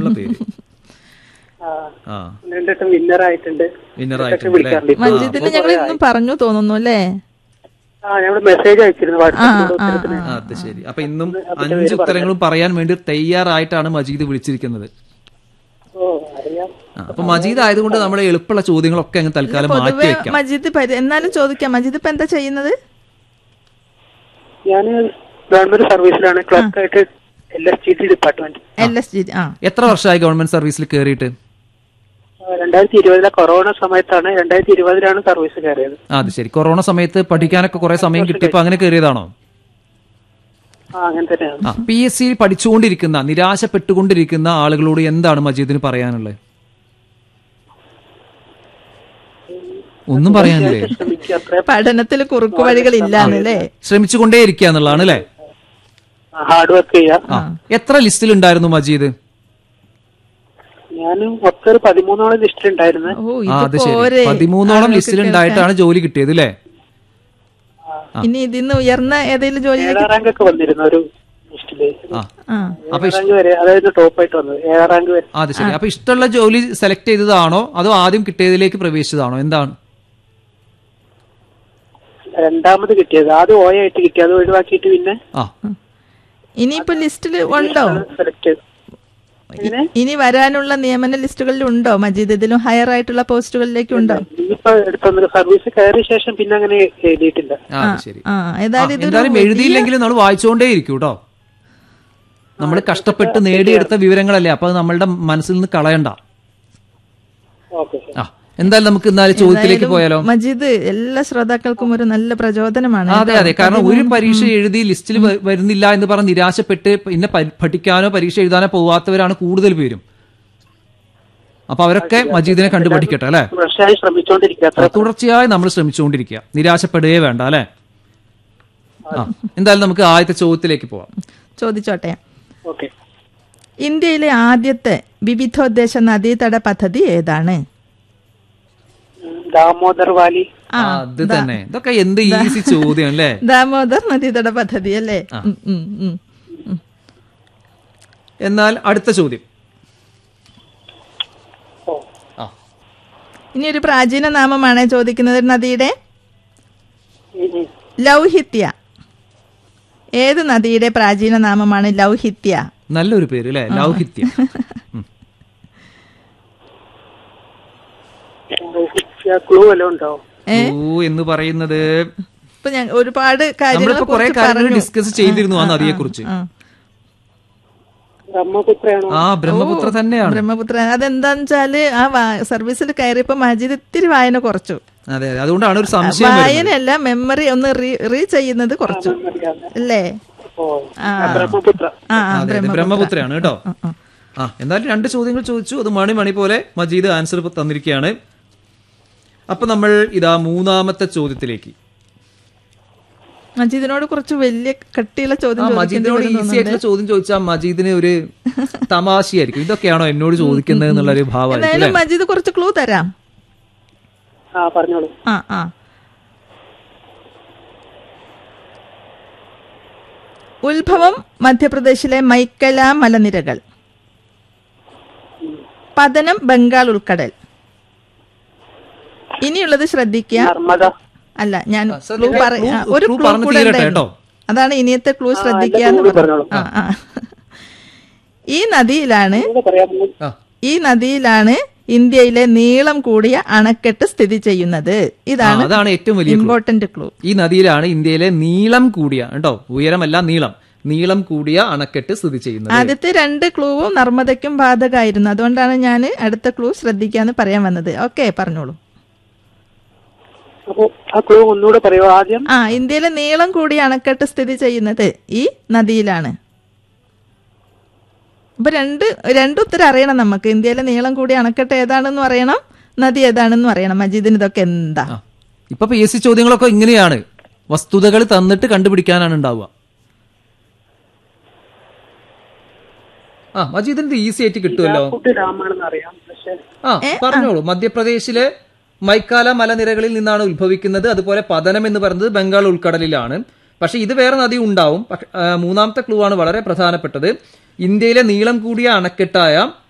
എന്നുള്ള പേര് ആ ആ രണ്ടിട്ടും വിന്നർ ആയിട്ടുണ്ട് വിന്നർ ഇടയ്ക്ക് ആയിട്ടുണ്ട് അല്ലേ വിളിക്കാറുണ്ട് ഇപ്പൊ മഞ്ജിത്തിന് ഞങ്ങൾ ഇന്നും പറഞ്ഞു തോന്നുന്നു അല്ലേ ആ ഞങ്ങൾ മെസ്സേജ് അയച്ചിരുന്നു വാട്സാപ്പിലൂടെ ആ, ഉത്തരത്തിന് ആ, അത് ശരി അപ്പൊ ഇന്നും അഞ്ച് ഉത്തരങ്ങളും പറയാൻ വേണ്ടി തയ്യാറായിട്ടാണ് മജീദ് വിളിച്ചിരിക്കുന്നത് ഓ അറിയാം ആ, അപ്പൊ മജീദ് ആയതുകൊണ്ട് നമ്മുടെ എളുപ്പമുള്ള ചോദ്യങ്ങളൊക്കെ അങ്ങ് തൽക്കാലം മാറ്റി പൊതുവെ വെക്കാം മജീദ് പരി- എന്നാലും ചോദിക്കാം മജീദ് ഇപ്പൊ എന്താ ചെയ്യുന്നത് ഞാൻ ഗവൺമെന്റ് സർവീസിലാണ് ക്ലർക്കായിട്ട് L S G T department L S G ആ എത്ര വർഷമായി ഗവൺമെന്റ് സർവീസിൽ കയറിയിട്ട് രണ്ടായിരത്തി ഇരുപതിലെ കൊറോണ സമയത്താണ് രണ്ടായിരത്തി ഇരുപതിലാണ് സർവീസ് കയറിയത് ആ, അത് ശരി കൊറോണ സമയത്ത് പഠിക്കാനൊക്കെ കുറെ സമയം കിട്ടിയപ്പോ അങ്ങനെ കയറിയതാണോ ആ അങ്ങനെ തന്നെയാണ് ആ പി എസ് സി പഠിച്ചുകൊണ്ടിരിക്കുന്ന നിരാശപ്പെട്ടുകൊണ്ടിരിക്കുന്ന ആളുകളോട് എന്താണ് മജീദിന് പറയാനുള്ളത് ഒന്നും പറയാനില്ലേ ശ്രമിക്കുക അത്ര പഠനത്തിൽ കുറുക്കു വഴികൾ ഇല്ലാന്നല്ലേ ശ്രമിച്ചുകൊണ്ടേ ഇരിക്കുക എന്നുള്ളതാണ് അല്ലേ ഹാർഡ് വർക്ക് ചെയ്യുക ആ എത്ര ലിസ്റ്റിൽ ഉണ്ടായിരുന്നു മജീദ് ഞാൻ മൊത്തം ഒരു പതിമൂന്നോളം ലിസ്റ്റിലുണ്ടായിരുന്നു ഓ ആ ഇത് അത് ശരി പോരെ പതിമൂന്നോളം ലിസ്റ്റിൽ ഉണ്ടായിട്ടാണ് ജോലി കിട്ടിയത് അല്ലേ ഇനി ഇതിന്ന് ഉയർന്ന ഏതെങ്കിലും ജോലി ഏഴാം റാങ്ക് ഒക്കെ വന്നിരുന്നു ഒരു ലിസ്റ്റില് ആ ആ ഏഴാം റാങ്ക് വരെ അതായത് ടോപ്പ് ആയിട്ട് വന്നത് ഏഴാം റാങ്ക് വരെ ആ, അത് ശരി അപ്പൊ ഇഷ്ടമുള്ള ജോലി സെലക്ട് ചെയ്തതാണോ അതോ ആദ്യം കിട്ടിയതിലേക്ക് പ്രവേശിച്ചതാണോ എന്താണ് രണ്ടാമത് കിട്ടിയത് ആദ്യം ഓയ ആയിട്ട് കിട്ടി അത് ഒഴിവാക്കിയിട്ട് പിന്നെ ആ ഇനിയിപ്പോ ലിസ്റ്റിൽ ഉണ്ടോ സെലക്ട് ചെയ്തു എങ്ങനെ ഇനി വരാനുള്ള നിയമന ലിസ്റ്റുകളിൽ ഉണ്ടോ മജീദ് ഇതിലും ഹയർ ആയിട്ടുള്ള പോസ്റ്റുകളിലേക്ക് ഉണ്ടോ ഇനിയിപ്പോ എടുത്തൊന്ന് സർവീസ് കയറിയ ശേഷം പിന്നെ അങ്ങനെ എഴുതിയിട്ടില്ല ആ, അത് ശരി ആ ആ, ഏതായാലും ഇതൊരു എന്തായാലും എഴുതിയില്ലെങ്കിലും നമ്മൾ വായിച്ചുകൊണ്ടേ ഇരിക്കും കേട്ടോ നമ്മൾ കഷ്ടപ്പെട്ട് നേടിയെടുത്ത വിവരങ്ങളല്ലേ അപ്പൊ അത് നമ്മളുടെ മനസ്സിൽ നിന്ന് കളയണ്ട ഓക്കെ ആ എന്തായാലും നമുക്ക് എന്നാലും ചോദ്യത്തിലേക്ക് പോയാലോ മജീദ് എല്ലാ ശ്രോതാക്കൾക്കും ഒരു നല്ല പ്രചോദനമാണ് അതെ അതെ കാരണം ഒരു പരീക്ഷ എഴുതി ലിസ്റ്റിൽ വ- വരുന്നില്ല എന്ന് പറഞ്ഞ് നിരാശപ്പെട്ട് പിന്നെ പ- പഠിക്കാനോ പരീക്ഷ എഴുതാനോ പോവാത്തവരാണ് കൂടുതൽ പേരും അപ്പൊ അവരൊക്കെ മജീദിനെ കണ്ടുപഠിക്കട്ടെ അല്ലെ വർഷമായി ശ്രമിച്ചുകൊണ്ടിരിക്കുക അത്ര തുടർച്ചയായി നമ്മൾ ശ്രമിച്ചുകൊണ്ടിരിക്കുക നിരാശപ്പെടുകയേ വേണ്ട അല്ലെ ആ എന്തായാലും നമുക്ക് ആദ്യത്തെ ചോദ്യത്തിലേക്ക് പോവാം ചോദിച്ചോട്ടെ ഓക്കെ ഇന്ത്യയിലെ ആദ്യത്തെ വിവിധോദ്ദേശ നദീതട പദ്ധതി ഏതാണ് ദാമോദർ വാലി ആ, അത് തന്നെ ഇതൊക്കെ എന്ത് ഈസി ചോദ്യം അല്ലേ ദാമോദർ നദീതട പദ്ധതി അല്ലേ ഉം, ഉം, ഉം, ഉം. എന്നാൽ അടുത്ത ചോദ്യം ഓ ആ ഇനി ഒരു പ്രാചീന നാമമാണ് ചോദിക്കുന്നത് നദിയുടെ ഉം, ഉം. ലൗഹിത്യ ഏത് നദിയുടെ പ്രാചീന നാമമാണ് ലൗഹിത്യ നല്ലൊരു പേര് അല്ലെ ലൗഹിത്യം ഉം. ക്ലൂ വല്ലതും ഉണ്ടോ ഓ എന്ന് പറയുന്നത് ഇപ്പൊ ഞാൻ ഒരുപാട് കാര്യങ്ങളെ നമ്മളിപ്പോ കുറെ കുറിച്ച് കാര്യങ്ങൾ പറഞ്ഞു. ഡിസ്കസ് ചെയ്തിരുന്നു ആ നദിയെ കുറിച്ച് ആ. ബ്രഹ്മപുത്രയാണോ ആ ബ്രഹ്മപുത്ര തന്നെയാണ് ബ്രഹ്മപുത്ര അതെന്താന്ന് വെച്ചാല് ആ വാ- സർവീസിൽ കയറിയപ്പോ മജീദ് ഇത്തിരി വായന കുറച്ചു അതെ അതെ അതുകൊണ്ടാണ് ഒരു സംശയം വരുന്നത്. വായനയല്ല മെമ്മറി ഒന്ന് റീ റീ ചെയ്യുന്നത് കുറച്ചു അല്ലേ ഓ ആ ബ്രഹ്മപുത്ര ആ ആ, അതെ, അതെ, ബ്രഹ്മപുത്രയാണ് കേട്ടോ ആ എന്തായാലും രണ്ട് ചോദ്യങ്ങൾ ചോദിച്ചു അത് മണി മണി പോലെ മജീദ് ആൻസർ ഇപ്പൊ തന്നിരിക്കുകയാണ് അപ്പൊ നമ്മൾ ഇതാ മൂന്നാമത്തെ ചോദ്യത്തിലേക്ക് മജീദിനോട് കുറച്ച് വലിയ കട്ടിയുള്ള ചോദ്യം ആ ചോദിക്കേണ്ടി മജീദിനോട് വരും ഈസി തോന്നുന്നുണ്ട്. ആയിട്ടുള്ള ചോദ്യം ചോദിച്ചാൽ മജീദിന് ഒരു തമാശയായിരിക്കും ഇതൊക്കെയാണോ എന്നോട് ചോദിക്കുന്നത് എന്നുള്ള ഒരു ഭാവമായിരിക്കും എന്തായാലും അല്ലേ മജീദ് കുറച്ച് ക്ലൂ തരാം ആ പറഞ്ഞോളൂ ആ ആ ഉത്ഭവം മധ്യപ്രദേശിലെ മൈക്കല മലനിരകൾ പതനം ബംഗാൾ ഉൾക്കടൽ ഇനിയുള്ളത് ശ്രദ്ധിക്കുക നർമ്മദ അല്ല ഞാൻ സർ, ക്ലൂ നിങ്ങൾ പറ clue- ആ, ഒരു clue ക്ലൂ പറഞ്ഞ് കൂടെ തീരട്ടെ ഉണ്ടായിരുന്നു. കേട്ടോ. അതാണ് ഇനിയത്തെ ക്ലൂ ശ്രദ്ധിക്കുക എന്റെ എന്ന് clue പറഞ്ഞു. പറഞ്ഞോളൂ. ആ ആ ഈ നദിയിലാണ് എന്താ പറയാ ആ, ഈ നദിയിലാണ് ഇന്ത്യയിലെ നീളം കൂടിയ അണക്കെട്ട് സ്ഥിതി ചെയ്യുന്നത് ആ, ഇതാണ് അതാണ് ഏറ്റവും വലിയ clue. ഇമ്പോർട്ടന്റ് ക്ലൂ ഈ നദിയിലാണ് ഇന്ത്യയിലെ നീളം കൂടിയ കേട്ടോ ഉയരമല്ല നീളം നീളം കൂടിയ അണക്കെട്ട് സ്ഥിതി ചെയ്യുന്നത് ആദ്യത്തെ രണ്ട് ക്ലൂവും നർമ്മദയ്ക്കും ബാധകമായിരുന്നു അതുകൊണ്ടാണ് ഞാൻ അടുത്ത ക്ലൂ ശ്രദ്ധിക്കാന്ന് പറയാൻ വന്നത് ഓക്കെ പറഞ്ഞോളൂ അപ്പൊ ആ ക്ലൂ ഒന്നുകൂടെ പറയുമോ ആദ്യം ആ ഇന്ത്യയിലെ നീളം കൂടിയ അണക്കെട്ട് സ്ഥിതി ചെയ്യുന്നത് ഈ നദിയിലാണ് അപ്പൊ രണ്ട് രണ്ടുത്തരം അറിയണം നമുക്ക് ഇന്ത്യയിലെ നീളം കൂടിയ അണക്കെട്ട് ഏതാണെന്നും അറിയണം നദി ഏതാണെന്നും അറിയണം മജീദിന് ഇതൊക്കെ എന്താ ആ. ഇപ്പൊ പി എസ് സി ചോദ്യങ്ങളൊക്കെ ഇങ്ങനെയാണ് വസ്തുതകൾ തന്നിട്ട് കണ്ടുപിടിക്കാനാണ് ഉണ്ടാവുക ആ മജീദിന്റെ ഈസി ആയിട്ട് കിട്ടുമല്ലോ കുട്ടി ഡാമാണെന്ന് അറിയാം പക്ഷെ ആ പറഞ്ഞോളൂ മധ്യപ്രദേശിലെ മൈക്കാല മലനിരകളിൽ നിന്നാണ് ഉത്ഭവിക്കുന്നത് അതുപോലെ പതനം എന്ന് പറയുന്നത് ബംഗാൾ ഉൾക്കടലിലാണ് പക്ഷെ ഇത് വേറെ നദി ഉണ്ടാവും പക്ഷെ, ആ, മൂന്നാമത്തെ ക്ലൂ ആണ് വളരെ പ്രധാനപ്പെട്ടത് ഇന്ത്യയിലെ നീളം കൂടിയ അണക്കെട്ടായ